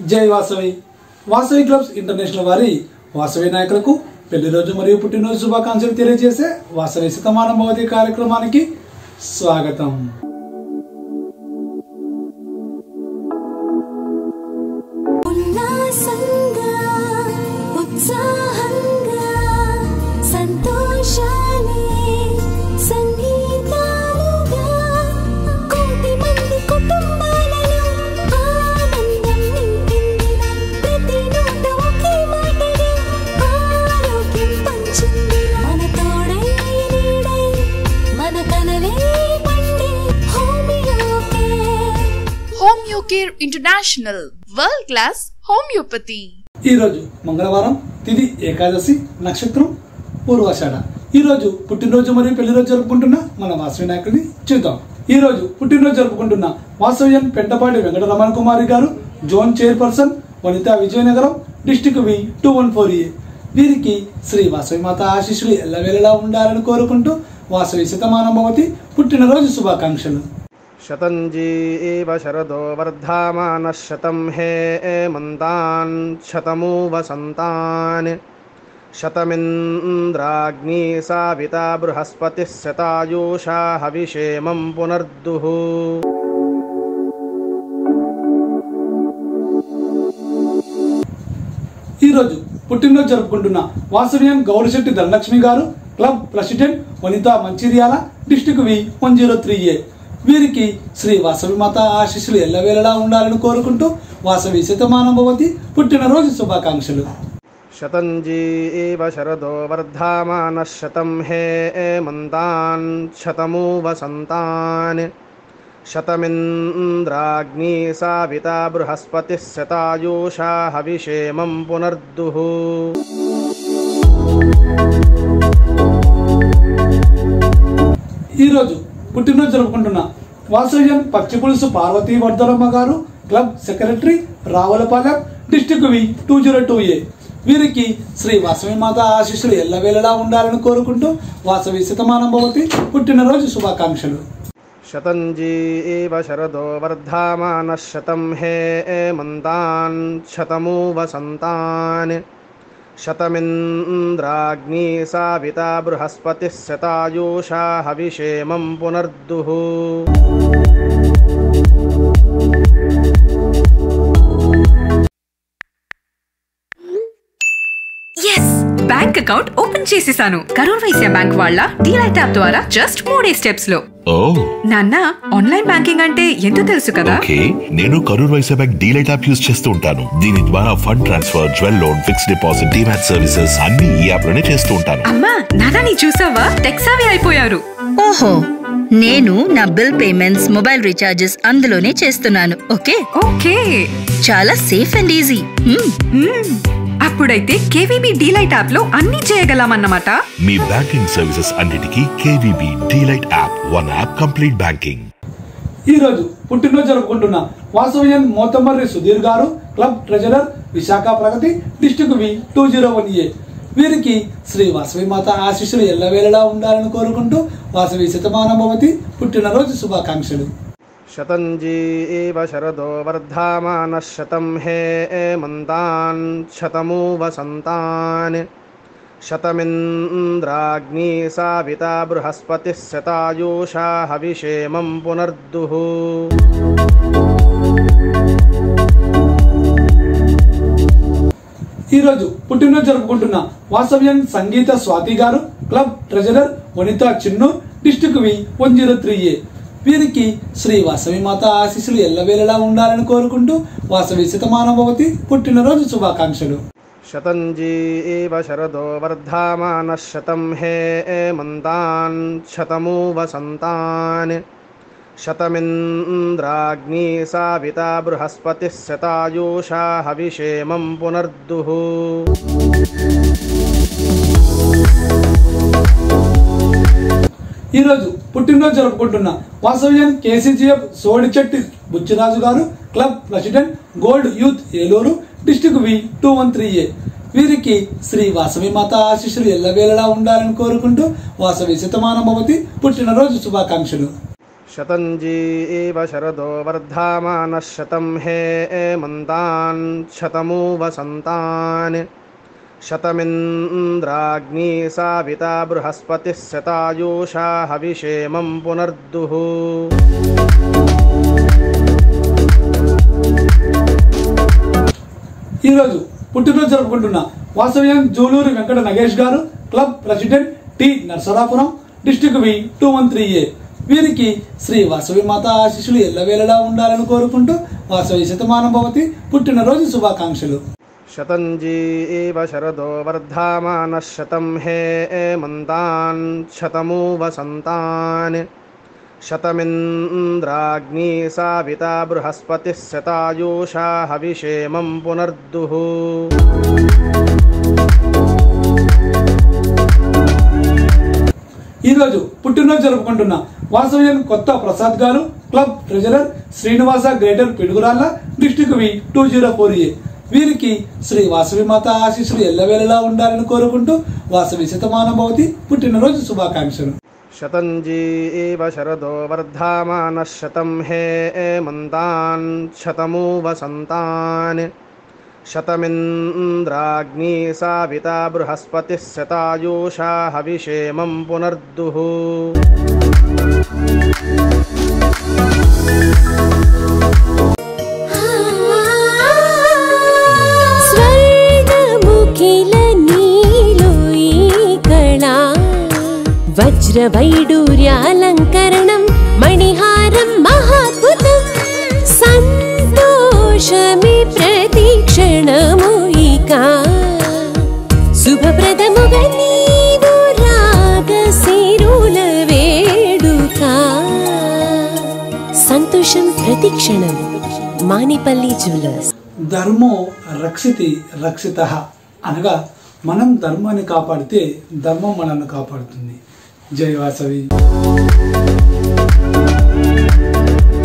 జై Vasavi Vasavi clubs international వారి వాసవి నాయకులకు పెళ్లి రోజు మరియు పుట్టినరోజు శుభాకాంక్షలు తెలియజేసే వాసవి శతమాన భవతి కార్యక్రమానికి స్వాగతం ఉల్లాసంగా ఉత్సాహంగా సంతోషాలే సంగీతాలుగా కోటి మంది కుటుంబాలలో ఆనందం నింపిందిరా ప్రతి నోట ఒకే మాటగా ఆరోగ్యం పంచిందిరా మన తోడై నీడై మన కలలే పండే హోమియోకే Homeocare international world class homeopathy ఈరోజు మంగళవారం తిది ఏకాదశి నక్షత్రం పూర్వాషాఢ ఈ రోజు పుట్టినరోజు మరియు పెళ్లి రోజు జరుపుకుంటున్న మన వాసవి నాయకుడిని చూద్దాం ఈ రోజు పుట్టినరోజు జరుపుకుంటున్న వాసవ్యన్ పెంటపాటి వెంకట రమణ కుమారి గారు zone chairperson Vanitha Vizianagaram district V two one four A వీరికి శ్రీ వాసవి మాత ఆశీస్సులు ఎల్లవేళలా ఉండాలని కోరుకుంటూ వాసవి శతమానం భవతి పుట్టినరోజు శుభాకాంక్షలు शतञ्जी एव शरदो वर्धामानः शतं हे एमन्तान् शतमु वसन्तान् शतमिन्द्राग्नी साविता बृहस्पतिः शतायुषा हविषेमं पुनर्दुः ఈ రోజు పుట్టినరోజు జరుపుకుంటున్న వాసవ్యం గౌరిశెట్టి ధనలక్ష్మి గారు club president Vanitha Mancherial district V one zero three A వీరికి శ్రీ వాసవి మాత ఆశీస్సులు ఎల్లవేళలా ఉండాలని కోరుకుంటూ వాసవి శతమానం భవతి పుట్టినరోజు శుభాకాంక్షలు शतञ्जी एव शरदो वर्धामानः शतं हे एमन्तान् शतमु वसन्तान् शतमिन्द्राग्नी साविता बृहस्पतिः शतायुषा हविषेमं पुनर्दुः ఈ రోజు పుట్టినరోజు జరుపుకుంటున్న వాసవ్యం పచ్చి పులుసు పార్వతీ వర్ధరమ్మ గారు club secretary Ravulapalem district V two zero two A వీరికి శ్రీ వాసవి మాత ఆశీస్సులు ఎల్లవేళలా ఉండాలని కోరుకుంటూ వాసవి శతమానం భవతి పుట్టినరోజు శుభాకాంక్షలు शतञ्जी एव शरदो वर्धामानः शतं हे एमन्तान् शतमु वसन्तान् शतमिन्द्राग्नी साविता बृहस्पतिः शतायुषा हविषेमं पुनर्दुः ఎస్ బ్యాంక్ అకౌంట్ ఓపెన్ చేసేసాను కరూర్ వైశ్య బ్యాంక్ వాళ్ళ డీలైట్ యాప్ ద్వారా జస్ట్ మూడే స్టెప్స్ లో ఓ నాన్న ఆన్లైన్ బ్యాంకింగ్ అంటే ఎంతో తెలుసు కదా ఓకే నేను Karur Vysya bank DLite app use చేస్తూ ఉంటాను దీని ద్వారా fund transfer jewel loan fixed deposit demat services అన్ని ఈ యాప్ లోనే చేస్తూ ఉంటాను అమ్మా నాన్న నీ చూసావా టెక్సావి అయిపోయారు ఓహో నేను నా బిల్ పేమెంట్స్ మొబైల్ రీఛార్జెస్ అందులోనే చేస్తున్నాను ఓకే ఓకే చాలా safe and easy hmm. Hmm. అప్పుడైతే కేవీబీ డీలైట్ యాప్ లో అన్ని చేయగలమన్నమాట మీ బ్యాంకింగ్ సర్వీసెస్ అన్నిటికీ KVB DLite app one app complete banking ఈ రోజు పుట్టినరోజు జరుపుకుంటున్న వాసవ్యన్ మోతమర్రి సుధీర్ గారు club treasurer Visakha Pragathi district V two zero one A వీరికి శ్రీ వాసవి మాత ఆశీస్సులు ఎల్లవేళలా ఉండాలని కోరుకుంటూ వాసవి శతమానం భవతి పుట్టినరోజు శుభాకాంక్షలు शतञ्जी एव शरदो वर्धामानः शतं हे एमन्तान् शतमु वसन्तान् शतमिन्द्राग्नी साविता बृहस्पतिः शतायुषा हविषेमं पुनर्दुः ఈ రోజు పుట్టినరోజు జరుపుకుంటున్న వాసవ్యన్ సంగీత స్వాతి గారు club treasurer Vanitha Chinnu district V one zero three A వీరికి శ్రీ వాసవి మాత ఆశీస్సులు ఎల్లవేళలా ఉండాలని కోరుకుంటూ వాసవి శతమానం భవతి పుట్టినరోజు శుభాకాంక్షలు शतञ्जी एव शरदो वर्धामानः शतं हे एमन्तान् शतमु वसन्तान् शतमिन्द्राग्नी साविता बृहस्पतिः शतायुषा हविषेमं पुनर्दुः ఈ రోజు పుట్టినరోజు జరుపుకుంటున్న వాసవ్యన్ కేసీజీఎఫ్ సోడిచెట్టి బుచ్చిరాజు గారు club president gold youth Eluru district V two one three A వీరికి శ్రీ వాసవి మాత ఆశీస్సులు ఎల్లవేళలా ఉండాలని కోరుకుంటూ వాసవి శతమానం భవతి పుట్టినరోజు శుభాకాంక్షలు शतञ्जीव शरदो वर्धामानः शतं हेमन्तान् शतमु वसन्तान् शतमिन्द्राग्नी साविता बृहस्पतिः शतायुषा हविषेमं पुनर्दुः ఈరోజు పుట్టినరోజు జరుపుకుంటున్న వాసవ్యం జూలూరి వెంకట నగేష్ గారు club president T Narsarapuram district V two one three A వీరికి శ్రీ వాసవి మాత ఆశీస్సులు ఎల్లవేళలా ఉండాలని కోరుకుంటూ వాసవి శతమానం భవతి పుట్టినరోజు శుభాకాంక్షలు शतञ्जीव शरदो वर्धामानः शतं हेमन्तान् शतमु वसन्तान् शतमिन्द्राग्नी साविता बृहस्पतिः शतायुषा हविषेमं पुनर्दुः ఈరోజు పుట్టినరోజు జరుపుకుంటున్న వాసవ్యం కొత్త ప్రసాద్ గారు club treasurer Srinivasa greater Piduguralla district V two zero four A వీరికి శ్రీ వాసవి మాత ఆశీస్సులు ఎల్లవేళలా ఉండాలని కోరుకుంటూ వాసవి శతమానం భవతి పుట్టినరోజు శుభాకాంక్షలు शतञ्जीव शरदो वर्धामानः शतं हेमन्तान् शतमु वसन्तान् शतमिन्द्राग्नी साविता बृहस्पतिः शतायुषा हविषेमं पुनर्दुः స్వర్గముఖిల నీలోయి కళా వజ్రవైడూర్యాలంకరణం మణిహారం మహాద్భుతం సంతోషమి ప్రతిక్షణము ఇక శుభప్రదముగా నీవు రాగశిరుల వేడుక సంతోషం ప్రతిక్షణం మానిపల్లి జ్యువెలర్స్ ధర్మో రక్షితి రక్షిత అనగా మనం ధర్మాన్ని కాపాడితే ధర్మం మనల్ని కాపాడుతుంది జై వాసవి